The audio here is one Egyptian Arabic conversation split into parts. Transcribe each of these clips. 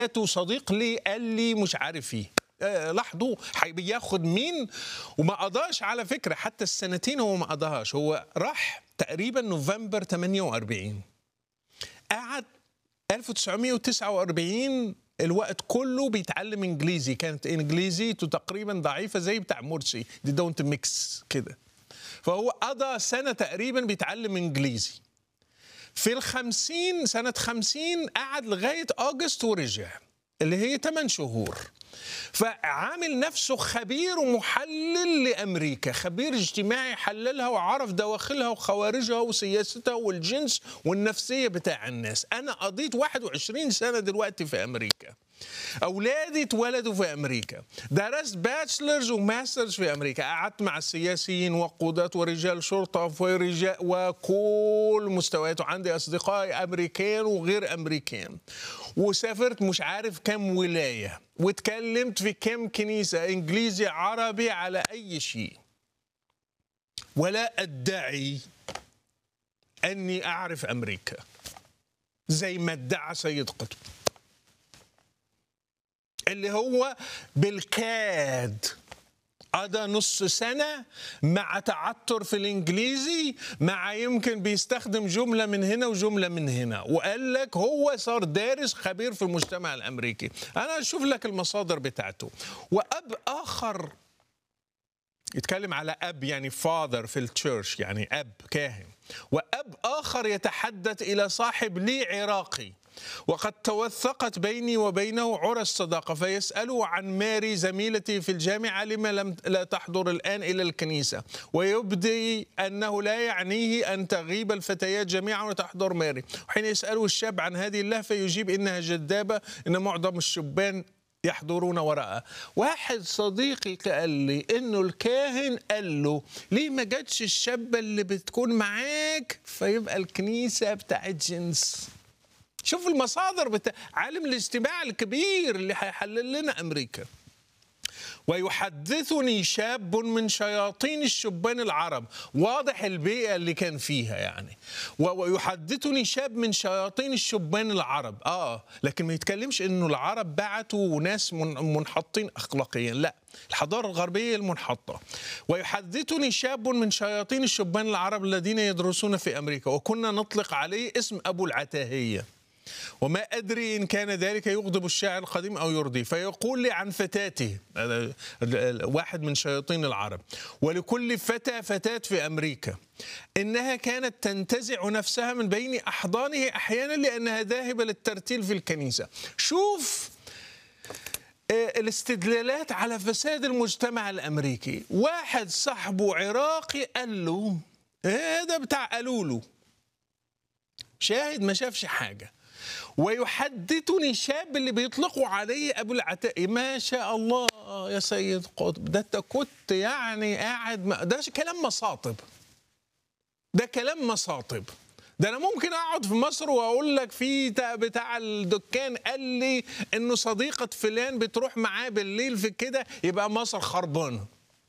صديق لي قال لي مش عارف ايه آه، لاحظوا حي- بياخد مين وما قضاش على فكره حتى السنتين هو ما قضاهاش هو راح تقريبا نوفمبر 48 قعد 1949 الوقت كله بيتعلم انجليزي كانت انجليزيته تقريبا ضعيفه زي بتاع مرسي دي دونت ميكس كده فهو قضى سنه تقريبا بيتعلم انجليزي في الخمسين سنة خمسين قعد لغاية أغسطس ورجع اللي هي 8 شهور فعامل نفسه خبير ومحلل لأمريكا خبير اجتماعي حللها وعرف دواخلها وخوارجها وسياستها والجنس والنفسية بتاع الناس أنا قضيت 21 سنة دلوقتي في أمريكا أولادي اتولدوا في أمريكا درست باتشلرز وماسترز في أمريكا قعدت مع السياسيين وقودة ورجال شرطة ورجال وكل مستويات وعندي أصدقاء أمريكان وغير أمريكان وسافرت مش عارف كم ولاية واتكلمت في كم كنيسة إنجليزي عربي على أي شيء ولا أدعي أني أعرف أمريكا زي ما ادعى سيد قطب اللي هو بالكاد قضى نص سنة مع تعثر في الإنجليزي مع يمكن بيستخدم جملة من هنا وجملة من هنا وقال لك هو صار دارس خبير في المجتمع الأمريكي أنا أشوف لك المصادر بتاعته وأب آخر يتكلم على أب يعني فاذر في التشيرش يعني أب كاهن وأب آخر يتحدث إلى صاحب لي عراقي وقد توثقت بيني وبينه عرى الصداقة فيسأله عن ماري زميلتي في الجامعة لما لم لا تحضر الآن إلى الكنيسة ويبدي أنه لا يعنيه أن تغيب الفتيات جميعا وتحضر ماري وحين يسأله الشاب عن هذه اللهفة يجيب إنها جذابة إن معظم الشبان يحضرون وراءه واحد صديقي قال لي انه الكاهن قال له ليه ما جاتش الشابه اللي بتكون معاك فيبقى الكنيسه بتاعت جنس شوف المصادر بتاع عالم الاجتماع الكبير اللي هيحلل لنا امريكا ويحدثني شاب من شياطين الشبان العرب واضح البيئة اللي كان فيها يعني و- ويحدثني شاب من شياطين الشبان العرب آه لكن ما يتكلمش إنه العرب بعتوا ناس من- منحطين أخلاقيا لا الحضارة الغربية المنحطة ويحدثني شاب من شياطين الشبان العرب الذين يدرسون في أمريكا وكنا نطلق عليه اسم أبو العتاهية وما أدري إن كان ذلك يغضب الشاعر القديم أو يرضيه فيقول لي عن فتاته هذا واحد من شياطين العرب ولكل فتى فتاة في أمريكا إنها كانت تنتزع نفسها من بين أحضانه أحيانا لأنها ذاهبة للترتيل في الكنيسة شوف آه، الاستدلالات على فساد المجتمع الأمريكي واحد صاحبه عراقي قال له هذا بتاع قالوا له شاهد ما شافش حاجة ويحدثني شاب اللي بيطلقوا عليه ابو العتاق ما شاء الله يا سيد قطب ده انت كنت يعني قاعد ما ده كلام مصاطب ده كلام مصاطب ده انا ممكن اقعد في مصر واقول لك في تا- بتاع الدكان قال لي انه صديقه فلان بتروح معاه بالليل في كده يبقى مصر خربانه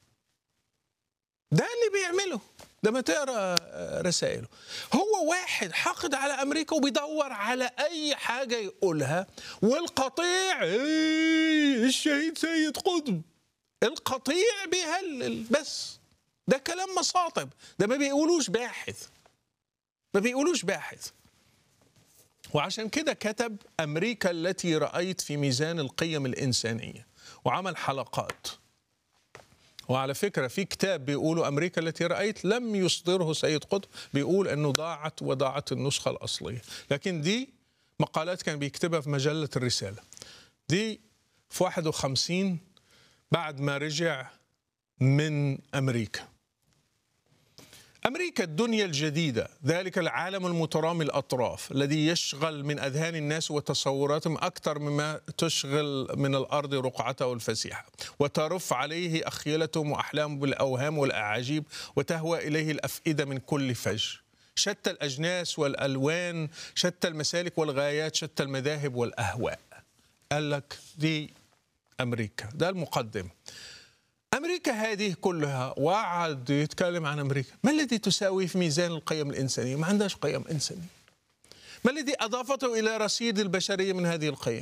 ده اللي بيعمله ده ما تقرا رسائله هو واحد حاقد على امريكا وبيدور على اي حاجه يقولها والقطيع إيه الشهيد سيد قطب القطيع بيهلل بس ده كلام مصاطب ده ما بيقولوش باحث ما بيقولوش باحث وعشان كده كتب امريكا التي رايت في ميزان القيم الانسانيه وعمل حلقات وعلى فكرة في كتاب بيقولوا أمريكا التي رأيت لم يصدره سيد قطب بيقول أنه ضاعت وضاعت النسخة الأصلية لكن دي مقالات كان بيكتبها في مجلة الرسالة دي في 51 بعد ما رجع من أمريكا أمريكا الدنيا الجديدة ذلك العالم المترامي الأطراف الذي يشغل من أذهان الناس وتصوراتهم أكثر مما تشغل من الأرض رقعته الفسيحة وترف عليه أخيلتهم وأحلامهم بالأوهام والأعاجيب وتهوى إليه الأفئدة من كل فج شتى الأجناس والألوان شتى المسالك والغايات شتى المذاهب والأهواء قال لك دي أمريكا ده المقدم أمريكا هذه كلها وقعد يتكلم عن أمريكا ما الذي تساوي في ميزان القيم الإنسانية ما عندهاش قيم إنسانية ما الذي أضافته إلى رصيد البشرية من هذه القيم